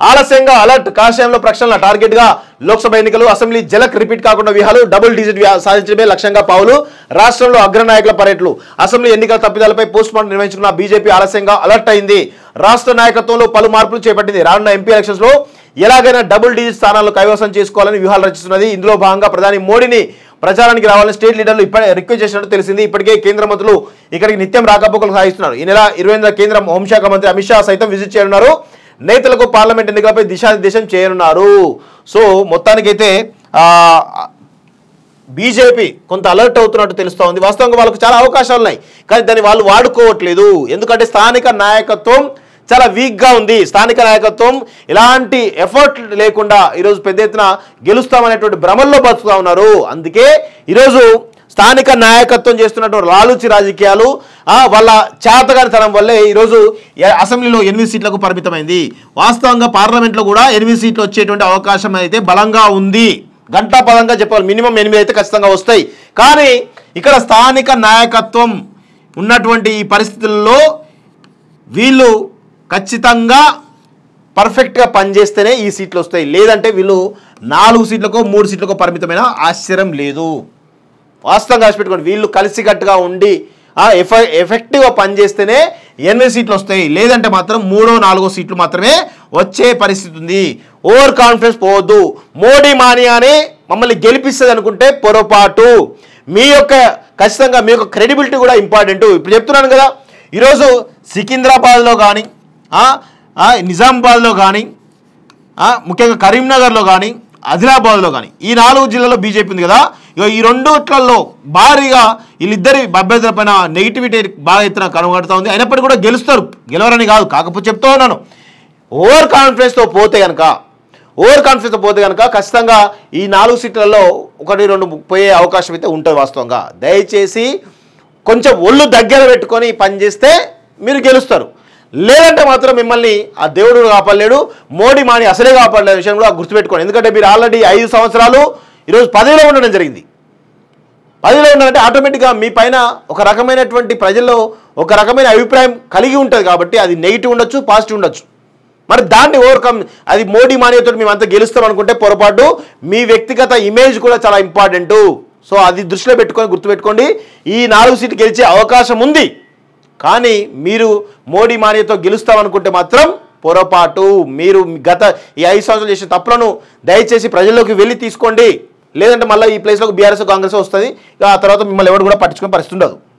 ఆలస్యంగా అలర్ట్ కాషాయంలో ప్రక్షాళన టార్గెట్ గా లోక్సభ ఎన్నికలు అసెంబ్లీ జలక్ రిపీట్ కాకుండా వ్యూహాలు డబుల్ డిజిట్ వ్యా- సాధించడమే లక్ష్యంగా పావులు రాష్ట్రంలో అగ్రనాయకుల పర్యటనలు అసెంబ్లీ ఎన్నికల తప్పిదాలపై పోస్ట్ మార్టం నిర్వహించుకున్న బీజేపీ ఆలస్యంగా అలర్ట్ అయింది రాష్ట్ర నాయకత్వంలో పలు మార్పులు చేపట్టింది రానున్న ఎంపీ ఎలక్షన్స్ లో ఎలాగైనా డబుల్ డిజిట్ స్థానాలు కైవసం చేసుకోవాలని వ్యూహాలు రచిస్తున్నది ఇందులో భాగంగా ప్రధాని మోడీని ప్రచారానికి రావాలని స్టేట్ లీడర్లు ఇప్పటి రిక్వెస్ట్ చేసినట్టు తెలిసింది ఇప్పటికే కేంద్ర మంత్రులు ఇక్కడికి నిత్యం రాకపోకలు సాగిస్తున్నారు ఈ నెల ఇరవై ఎనిమిది కేంద్ర హోంశాఖ మంత్రి అమిత్ షా సైతం విజిట్ చేయనున్నారు నేతలకు పార్లమెంట్ ఎన్నికలపై దిశానిర్దేశం చేయనున్నారు సో మొత్తానికైతే ఆ, బీజేపీ కొంత అలర్ట్ అవుతున్నట్టు తెలుస్తూ ఉంది వాస్తవంగా వాళ్ళకు చాలా అవకాశాలు ఉన్నాయి కానీ దాన్ని వాళ్ళు వాడుకోవట్లేదు ఎందుకంటే స్థానిక నాయకత్వం చాలా వీక్గా ఉంది స్థానిక నాయకత్వం ఎలాంటి ఎఫర్ట్ లేకుండా ఈరోజు పెద్ద ఎత్తున గెలుస్తామనేటువంటి భ్రమల్లో బతుకుతా ఉన్నారు అందుకే ఈరోజు స్థానిక నాయకత్వం చేస్తున్నటువంటి లాలుచి రాజకీయాలు ఆ, వాళ్ళ చేతగానితనం వల్లే ఈరోజు ఎ- అసెంబ్లీలో ఎనిమిది సీట్లకు పరిమితమైంది వాస్తవంగా పార్లమెంట్లో కూడా ఎనిమిది సీట్లు వచ్చేటువంటి అవకాశం అయితే బలంగా ఉంది గంటా పదంగా చెప్పాలి మినిమం ఎనిమిది అయితే ఖచ్చితంగా వస్తాయి కానీ ఇక్కడ స్థానిక నాయకత్వం ఉన్నటువంటి ఈ పరిస్థితుల్లో వీళ్ళు ఖచ్చితంగా పర్ఫెక్ట్గా పనిచేస్తేనే ఈ సీట్లు వస్తాయి లేదంటే వీళ్ళు నాలుగు సీట్లకో మూడు సీట్లకో పరిమితమైన ఆశ్చర్యం లేదు వాస్తవంగా రాసి పెట్టుకోండి వీళ్ళు కలిసికట్టుగా ఉండి ఆ, ఎఫ ఎఫెక్టివ్గా పనిచేస్తేనే ఎనిమిది సీట్లు వస్తాయి లేదంటే మాత్రం మూడో నాలుగో సీట్లు మాత్రమే వచ్చే పరిస్థితి ఉంది ఓవర్ కాన్ఫిడెన్స్ పోవద్దు మోడీ మానియానే మమ్మల్ని గెలిపిస్తుంది అనుకుంటే పొరపాటు మీ యొక్క ఖచ్చితంగా మీ యొక్క క్రెడిబిలిటీ కూడా ఇంపార్టెంట్ ఇప్పుడు చెప్తున్నాను కదా ఈరోజు సికింద్రాబాద్లో కానీ నిజామాబాద్లో కానీ ఆ, ముఖ్యంగా కరీంనగర్లో కానీ ఆదిలాబాద్లో కానీ ఈ నాలుగు జిల్లాలో బీజేపీ ఉంది కదా ఇక ఈ రెండుట్లలో భారీగా వీళ్ళిద్దరి అభ్యర్థుల పైన నెగిటివిటీ బాగా ఎత్తున కనుగొడుతూ ఉంది అయినప్పటికీ కూడా గెలుస్తారు గెలవరని కాదు కాకపోతే చెప్తూ ఉన్నాను ఓవర్ కాన్ఫిడెన్స్తో పోతే కనుక ఓవర్ కాన్ఫిడెన్స్తో పోతే కనుక ఖచ్చితంగా ఈ నాలుగు సీట్లలో ఒకటి రెండు పోయే అవకాశం అయితే ఉంటుంది వాస్తవంగా దయచేసి కొంచెం ఒళ్ళు దగ్గర పెట్టుకొని పనిచేస్తే మీరు గెలుస్తారు లేదంటే మాత్రం మిమ్మల్ని ఆ దేవుడు కాపాడలేడు మోడీ మాని అసలే కాపాడలేని విషయం కూడా గుర్తుపెట్టుకోండి ఎందుకంటే మీరు ఆల్రెడీ ఐదు సంవత్సరాలు ఈరోజు పదవిలో ఉండడం జరిగింది పదవిలో ఉన్నారంటే ఆటోమేటిక్గా మీ పైన ఒక రకమైనటువంటి ప్రజల్లో ఒక రకమైన అభిప్రాయం కలిగి ఉంటుంది కాబట్టి అది నెగిటివ్ ఉండొచ్చు పాజిటివ్ ఉండొచ్చు మరి దాన్ని ఓవర్కమ్ అది మోడీ మానేతో మేమంతా గెలుస్తాం అనుకుంటే పొరపాటు మీ వ్యక్తిగత ఇమేజ్ కూడా చాలా ఇంపార్టెంట్ సో అది దృష్టిలో పెట్టుకొని గుర్తుపెట్టుకోండి ఈ నాలుగు సీట్లు గెలిచే అవకాశం ఉంది కానీ మీరు మోడీ మానేతో గెలుస్తామనుకుంటే మాత్రం పొరపాటు మీరు గత ఈ ఐదు సంవత్సరాలు చేసిన తప్పులను దయచేసి ప్రజల్లోకి వెళ్ళి తీసుకోండి లేదంటే మళ్ళీ ఈ ప్లేస్లోకి బీఆర్ఎస్ కాంగ్రెస్ వస్తుంది ఇక ఆ తర్వాత మిమ్మల్ని ఎవరు కూడా పట్టించుకునే పరిస్థితి ఉండదు